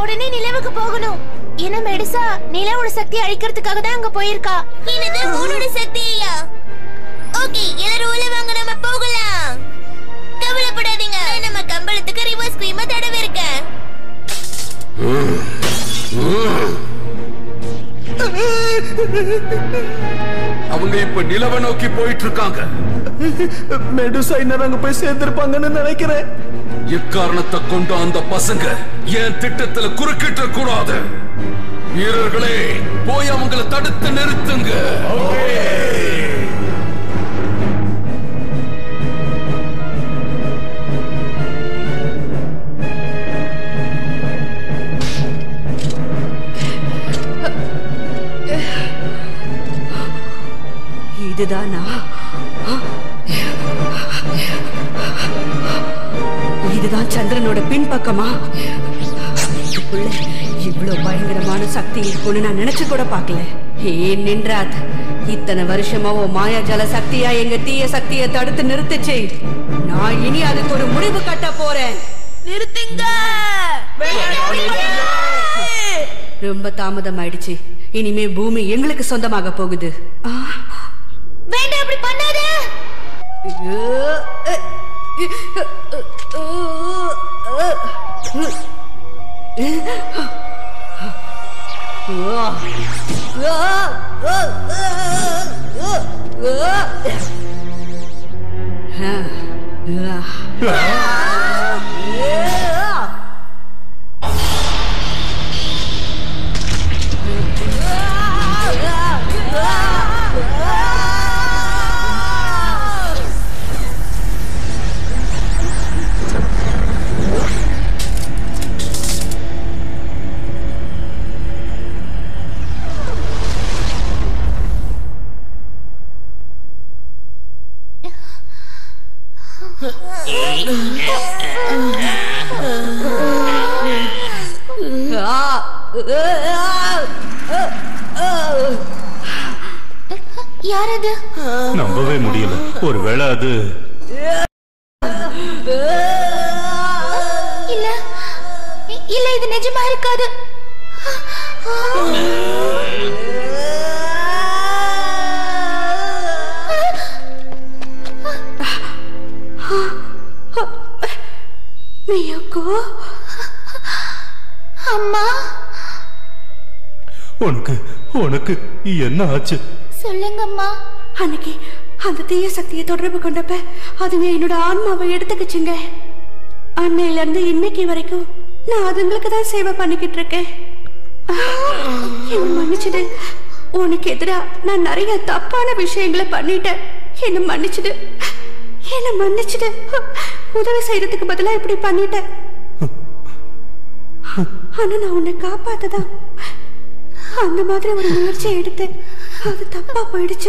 உடனே நிலவுக்கு போகணும் ஏன்னா மெடிசா நிலவோட சக்தி அழிக்கிறதுக்காக தான் அங்க போயிருக்கா என்னது மூணோட சக்தியா ஓகே எல்லாரும் உள்ள வாங்க நம்ம போகலாம் கவலைப்படாதீங்க நான் நம்ம கம்பளத்துக்கு ரிவர்ஸ் கிரீம தடவி இருக்கேன் அவங்க இப்ப நிலவை நோக்கி போயிட்டு இருக்காங்க மெடுசா இன்னும் அங்க போய் சேர்ந்திருப்பாங்கன்னு நினைக்கிறேன் எக்காரணத்தை கொண்டு அந்த பசங்க என் திட்டத்துல குறுக்கிட்ட கூடாது வீரர்களே போய் அவங்கள தடுத்து நிறுத்துங்க இதுதானா இதுதான் சந்திரனோட பின்பக்கமா இதுக்குள்ள இவ்வளவு பயங்கரமான சக்தி இருக்கும்னு நான் நினைச்சு கூட பார்க்கல ஏன் நின்றாத் இத்தனை வருஷமா ஓ மாயாஜால சக்தியா எங்க தீய சக்தியை தடுத்து நிறுத்துச்சு நான் இனி அதுக்கு ஒரு முடிவு கட்ட போறேன் நிறுத்துங்க ரொம்ப தாமதம் ஆயிடுச்சு இனிமே பூமி எங்களுக்கு சொந்தமாக போகுது ஆ வேண்டாம் அப்படி பண்ணாத யார் அது நம்பவே முடியல ஒருவேளை அது இல்ல இ- இல்ல இது நிஜமா இருக்காது மியக்கோ அம்மா உனக்கு உனக்கு என்ன ஆச்சு சொல்லுங்கம்மா அன்னைக்கு அந்த தீய சக்தியை தொடர்பு கொண்டப்ப அதுங்க என்னோட ஆன்மாவை எடுத்துக்கிச்சுங்க அன்னையில இருந்து இன்னைக்கு வரைக்கும் நான் அதுங்களுக்கு தான் சேவை பண்ணிக்கிட்டு இருக்கேன் என்ன மன்னிச்சிடு உனக்கு எதிரா நான் நிறைய தப்பான விஷயங்களை பண்ணிட்டேன் என்ன மன்னிச்சிடு என்ன மன்னிச்சிடு உதவி செய்யறதுக்கு பதிலா இப்படி பண்ணிட்டேன் ஆனா நான் உன்னை காப்பாத்ததான் அந்த மாதிரி ஒரு முயற்சி எடுத்தேன் அது தப்பா போயிடுச்சு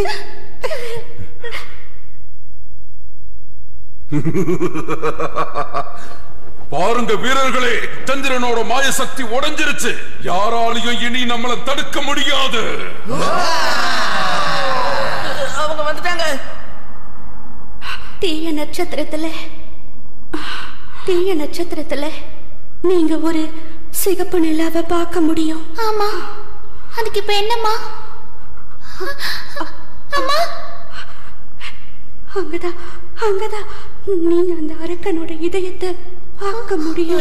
பாருங்க வீரர்களே சந்திரனோட மாய சக்தி உடைஞ்சிருச்சு யாராலையும் இனி நம்மள தடுக்க முடியாது அவங்க வந்துட்டாங்க தீய நட்சத்திரத்துல தீய நட்சத்திரத்துல நீங்க ஒரு சிகப்பு நிலாவை பார்க்க முடியும் ஆமா அதுக்கு இப்ப என்னம்மா அம்மா அங்கதான் அங்கதான் நீங்க அந்த அரக்கனோட இதயத்தை பார்க்க முடியும்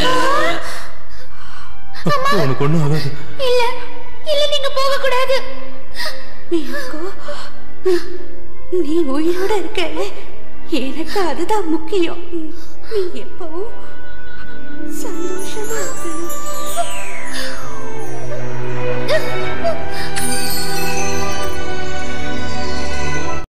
உனக்கு ஒண்ணும் ஆகாது இல்ல இல்ல நீங்க போக கூடாது மியக்கோ, நீ- நீ உயிரோட இருக்க எனக்கு அதுதான் முக்கியம் நீ எப்பவும் சந்தோஷமா